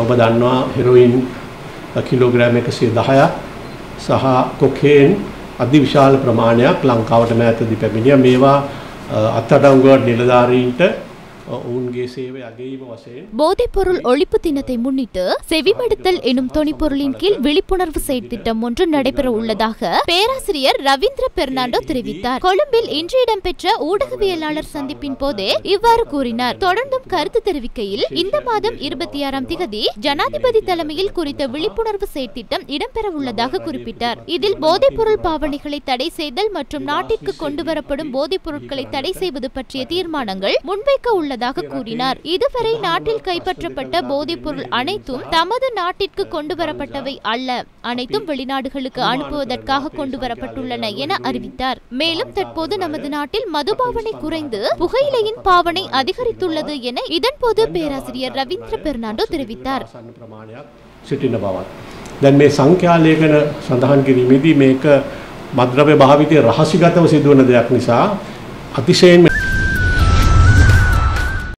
ඔබ දන්නවා heroin kilogram එකසිය දහයක් සහ කොකේන් අධි විශාල ප්‍රමාණයක් ලංකාවට මෑතදි පැමිණිය මේවා අත්තඩංගුවට නිලධාරීන්ට ඔවුන්ගේ சேவை අගේීම වශයෙන් போதைப்பொருள் ஒழிப்பு தினத்தை முன்னிட்டு செவிமடுத்தல் எனும் தொனிப்பொருளின் கீழ் விழிப்புணர்வு செயற்திட்டம் ஒன்று நடைபெற உள்ளதாக பேராசிரியர் ரவீந்திர பெர்னாண்டோ தெரிவித்தார் கொழும்பில் இன்று இடம்பெற்ற ஊடகவியலாளர் சந்திப்பின் போதே இவ்வாறு கூறினார் தொடர்ந்தும் கருத்து தெரிவிக்கையில் இந்த மாதம் இருபத்தி ஆறாம் திகதி ஜனாதிபதி தலைமையில் குறித்த விழிப்புணர்வு செயற்திட்டம் இடம்பெற உள்ளதாக குறிப்பிட்டார் இதில் போதைப்பொருள் பாவனைகளை தடை செய்தல் மற்றும் நாட்டிற்கு கொண்டுவரப்படும் போதைப் பொருட்களை தடை செய்வது பற்றிய தீர்மானங்கள் முன்வைக்க உள்ளதாக கூறினார் இதுவரை நாட்டில் கைப்பற்றப்பட்ட போதைப் பொருள் அனைத்தும் தமது நாட்டிற்கு கொண்டு வரப்பட்டவை அல்ல அனைத்தும் வெளிநாடுகளுக்கு அனுப்புவதற்காக கொண்டு வரப்பட்டுள்ளன என அறிவித்தார் மேலும் தற்போது நமது நாட்டில் மதுபாவனை குறைந்து புகையிலையின் பாவனை அதிகரித்துள்ளது என இதன்போது பேராசிரியர் ரவீந்திர பெர்னாண்டோ தெரிவித்தார் ආසන්න ප්‍රමාණයක් සිටින බවත්. දැන් මේ සංඛ්‍යාලයකන සඳහන් කිරීමේදී මේක මද්‍රව්‍ය භාවිතය රහසිගතව සිදුවන දෙයක් නිසා අතිශයෙන්